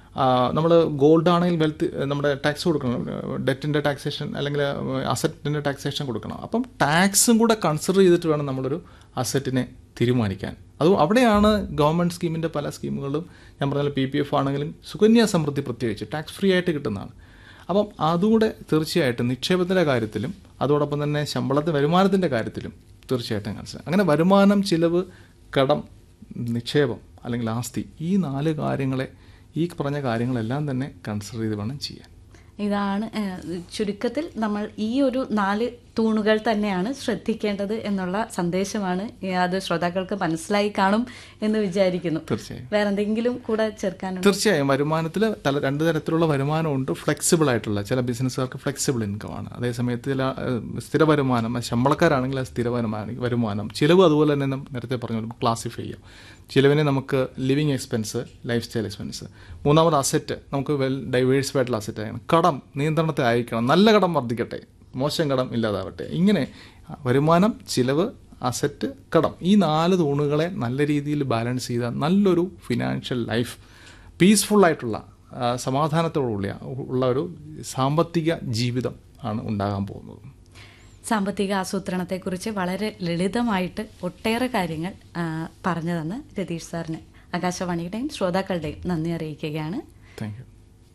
നമ്മൾ ഗോൾഡ് ആണെങ്കിൽ വെൽത്ത് നമ്മുടെ ടാക്സ് കൊടുക്കണം ഡെറ്റിൻ്റെ ടാക്സേഷൻ അല്ലെങ്കിൽ അസറ്റിൻ്റെ ടാക്സേഷൻ കൊടുക്കണം അപ്പം ടാക്സും കൂടെ കൺസിഡർ ചെയ്തിട്ട് വേണം നമ്മളൊരു അസറ്റിനെ തീരുമാനിക്കാൻ അത് അവിടെയാണ് ഗവൺമെൻറ് സ്കീമിൻ്റെ പല സ്കീമുകളും ഞാൻ പറഞ്ഞ പി പി എഫ് ആണെങ്കിലും സുകന്യ സമൃദ്ധി പ്രത്യേകിച്ച് ടാക്സ് ഫ്രീ ആയിട്ട് കിട്ടുന്നതാണ് അപ്പം അതുകൂടെ തീർച്ചയായിട്ടും നിക്ഷേപത്തിൻ്റെ കാര്യത്തിലും അതോടൊപ്പം തന്നെ ശമ്പളത്തിന് വരുമാനത്തിൻ്റെ കാര്യത്തിലും തീർച്ചയായിട്ടും കൺസിഡർ അങ്ങനെ വരുമാനം ചിലവ് കടം നിക്ഷേപം അല്ലെങ്കിൽ ആസ്തി ഈ നാല് കാര്യങ്ങളെ ഈ പറഞ്ഞ കാര്യങ്ങളെല്ലാം തന്നെ കൺസിഡർ ചെയ്ത് വേണം ചെയ്യാൻ ഇതാണ് ഏഹ്, ചുരുക്കത്തിൽ നമ്മൾ ഈ ഒരു നാല് തൂണുകൾ തന്നെയാണ് ശ്രദ്ധിക്കേണ്ടത് എന്നുള്ള സന്ദേശമാണ് ഏഹ്, അത് ശ്രോതാക്കൾക്ക് മനസ്സിലായി കാണും എന്ന് വിചാരിക്കുന്നു തീർച്ചയായും വേറെന്തെങ്കിലും കൂടെ ചേർക്കാനുണ്ട് തീർച്ചയായും വരുമാനത്തിൽ തല രണ്ട് തരത്തിലുള്ള വരുമാനമുണ്ട് ഫ്ലെക്സിബിൾ ആയിട്ടുള്ള ചില ബിസിനസ്സുകാർക്ക് ഫ്ലെക്സിബിൾ ഇൻകം ആണ് അതേസമയത്ത് ചില ഏഹ്, സ്ഥിര വരുമാനം ശമ്പളക്കാരാണെങ്കിൽ അത് സ്ഥിര വരുമാനം വരുമാനം ചിലവ് അതുപോലെ തന്നെ നം- നേരത്തെ പറഞ്ഞ ക്ലാസിഫൈ ചെയ്യാം ചിലവിനെ നമുക്ക് living expense lifestyle expense മൂന്നാമത് അസറ്റ് നമുക്ക് വെൽ ഡൈവേഴ്സ്ഡ് ആയിട്ടുള്ള അസറ്റ് ആയിരിക്കണം കടം നിയന്ത്രണത്തെ അയക്കണം നല്ല കടം വർദ്ധിക്കട്ടെ മോശം കടം ഇല്ലാതാവട്ടെ ഇങ്ങനെ വരുമാനം ചിലവ് അസറ്റ് കടം ഈ നാല് തൂണുകളെ നല്ല രീതിയിൽ ബാലൻസ് ചെയ്ത നല്ലൊരു ഫിനാൻഷ്യൽ ലൈഫ് പീസ്ഫുൾ ആയിട്ടുള്ള ആ, സമാധാനത്തോടുള്ള ഉള്ള ഒരു സാമ്പത്തിക ജീവിതം ആണ് ഉണ്ടാകാൻ പോകുന്നത് സാമ്പത്തിക ആസൂത്രണത്തെക്കുറിച്ച് വളരെ ലളിതമായിട്ട് ഒട്ടേറെ കാര്യങ്ങൾ ആ, പറഞ്ഞു തന്ന് രതീഷ് സാറിന് ആകാശവാണിയുടെയും ശ്രോതാക്കളുടെയും നന്ദി അറിയിക്കുകയാണ് താങ്ക് യു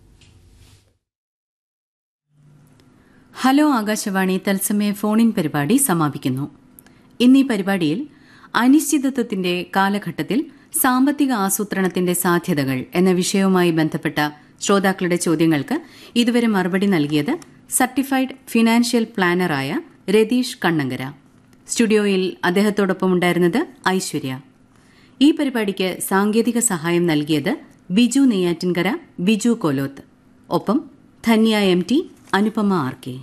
ഹലോ ആകാശവാണി തത്സമയ ഫോണിൻ പരിപാടി സമാപിക്കുന്നു ഇന്നീ പരിപാടിയിൽ അനിശ്ചിതത്വത്തിന്റെ കാലഘട്ടത്തിൽ സാമ്പത്തിക ആസൂത്രണത്തിന്റെ സാധ്യതകൾ എന്ന വിഷയവുമായി ബന്ധപ്പെട്ട ശ്രോതാക്കളുടെ ചോദ്യങ്ങൾക്ക് ഇതുവരെ മറുപടി നൽകിയത് സർട്ടിഫൈഡ് ഫിനാൻഷ്യൽ പ്ലാനറായ രതീഷ് കണ്ണങ്കര സ്റ്റുഡിയോയിൽ അദ്ദേഹത്തോടൊപ്പം ഉണ്ടായിരുന്നത് ഐശ്വര്യ ഈ പരിപാടിക്ക് സാങ്കേതിക സഹായം നൽകിയത് ബിജു നെയ്യാറ്റിൻകര ബിജു കോലോത്ത് ഒപ്പം Dhanya M T Anupama R K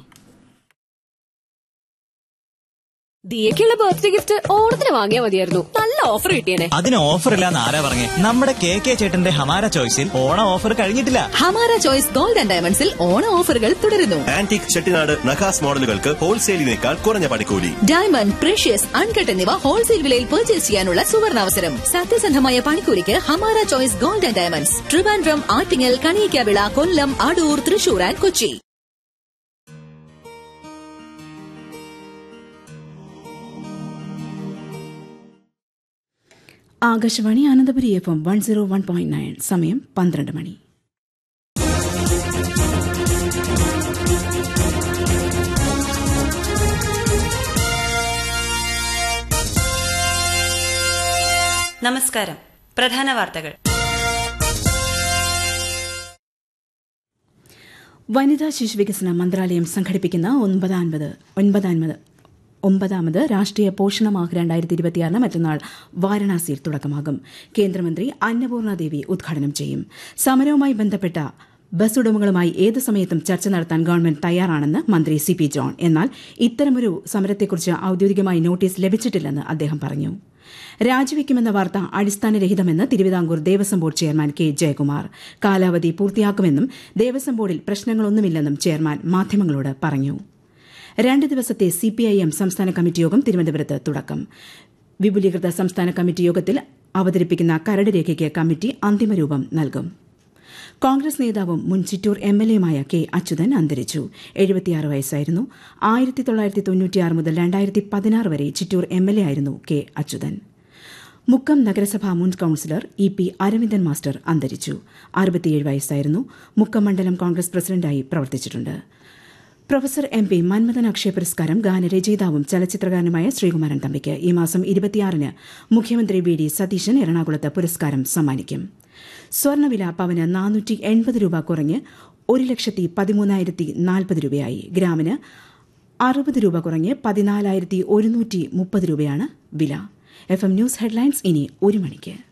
ദിയക്കുള്ള ബർത്ത്ഡേ ഗിഫ്റ്റ് ഓണത്തിന് വാങ്ങിയാ മതിയായിരുന്നു നല്ല ഓഫർ കിട്ടിയേനെ അതിന് ഓഫർ ഇല്ലാന്ന് ആരാ പറഞ്ഞേ നമ്മുടെ കെ കെ ചേട്ടന്റെ ഹമാര ചോയ്സിൽ ഓണം ഓഫർ കഴിഞ്ഞിട്ടില്ല ഹമാര ചോയ്സ് ഗോൾഡ് ആൻഡ് ഡയമണ്ട്സിൽ ഓണ ഓഫറുകൾ തുടരുന്നു ആന്റിക് ചെട്ടിനാട് നഖാസ് മോഡലുകൾക്ക് ഹോൾസെയിലിനേക്കാൾ കുറഞ്ഞ പണിക്കൂലി ഡയമണ്ട് പ്രഷ്യസ് അൺകട്ട് എന്നിവ ഹോൾസെയിൽ വിലയിൽ പർച്ചേസ് ചെയ്യാനുള്ള സുവർണാവസരം സത്യസന്ധമായ പണിക്കൂലിക്ക് Hamara choice gold and diamonds Trivandrum Attingal Kaliyikkavila Kollam Adoor Thrissur and Kochi Akashvani Ananthapuri F M one zero one point nine സമയം പന്ത്രണ്ട് മണി നമസ്കാരം പ്രധാന വാർത്തകൾ വനിതാ ശിശുവികസന മന്ത്രാലയം സംഘടിപ്പിക്കുന്ന ഒൻപതാമത് ഒൻപതാമത് ഒമ്പതാമത് രാഷ്ട്രീയ പോഷണമാഹ് രണ്ടായിരത്തി ഇരുപത്തിയാറിന് മറ്റന്നാൾ വാരണാസിയിൽ തുടക്കമാകും കേന്ദ്രമന്ത്രി അന്നപൂർണ ദേവി ഉദ്ഘാടനം ചെയ്യും സമരവുമായി ബന്ധപ്പെട്ട ബസ് ഉടമകളുമായി ഏത് സമയത്തും ചർച്ച നടത്താൻ ഗവൺമെന്റ് തയ്യാറാണെന്ന് മന്ത്രി സി പി ജോൺ എന്നാൽ ഇത്തരമൊരു സമരത്തെക്കുറിച്ച് ഔദ്യോഗികമായി നോട്ടീസ് ലഭിച്ചിട്ടില്ലെന്ന് അദ്ദേഹം പറഞ്ഞു രാജിവെക്കുമെന്ന വാർത്ത അടിസ്ഥാനരഹിതമെന്ന് Thiruvithamkoor Devaswom board chairman K Jayakumar കാലാവധി പൂർത്തിയാക്കുമെന്നും ദേവസ്വം ബോർഡിൽ പ്രശ്നങ്ങളൊന്നുമില്ലെന്നും ചെയർമാൻ മാധ്യമങ്ങളോട് പറഞ്ഞു രണ്ട് ദിവസത്തെ സിപിഐഎം സംസ്ഥാന കമ്മിറ്റി യോഗം തിരുവനന്തപുരത്ത് തുടക്കം വിപുലീകൃത സംസ്ഥാന കമ്മിറ്റി യോഗത്തിൽ അവതരിപ്പിക്കുന്ന കരട് രേഖയ്ക്ക് കമ്മിറ്റി അന്തിമരൂപം നൽകും കോൺഗ്രസ് നേതാവും മുൻ ചിറ്റൂർ എം എൽ എയുമായ കെ അച്യുതൻ അന്തരിച്ചു എഴുപത്തിയാറ് വയസ്സായിരുന്നു ആയിരത്തി തൊള്ളായിരത്തി തൊണ്ണൂറ്റിയാറ് മുതൽ രണ്ടായിരത്തി പതിനാറ് വരെ ചിറ്റൂർ എം എൽ എ ആയിരുന്നു കെ അച്യുതൻ മുക്കം നഗരസഭാ മുൻ councillor E P Aravindan master അന്തരിച്ചു അറുപത്തിയേഴ് വയസ്സായിരുന്നു മുക്കം മണ്ഡലം കോൺഗ്രസ് പ്രസിഡന്റായി പ്രവർത്തിച്ചിട്ടുണ്ട് professor M P Manmadhan Akshaya പുരസ്കാരം ഗാനരചയിതാവും ചലച്ചിത്രകാരനുമായ ശ്രീകുമാരൻ തമ്പിക്ക് ഈ മാസം ഇരുപത്തിയാറിന് മുഖ്യമന്ത്രി വി ഡി സതീശൻ എറണാകുളത്ത് പുരസ്കാരം സമ്മാനിക്കും സ്വർണ്ണവില പവന് നാനൂറ്റി എൺപത് രൂപ കുറഞ്ഞ് ഒരു ലക്ഷത്തി പതിമൂന്നായിരത്തി നാൽപ്പത് രൂപയായി ഗ്രാമിന് അറുപത് രൂപ കുറഞ്ഞ് പതിനാലായിരത്തി ഒരുന്നൂറ്റി മുപ്പത് രൂപയാണ് വില എഫ് എം ന്യൂസ് ഹെഡ്ലൈൻസ് ഇനി ഒരു മണിക്ക്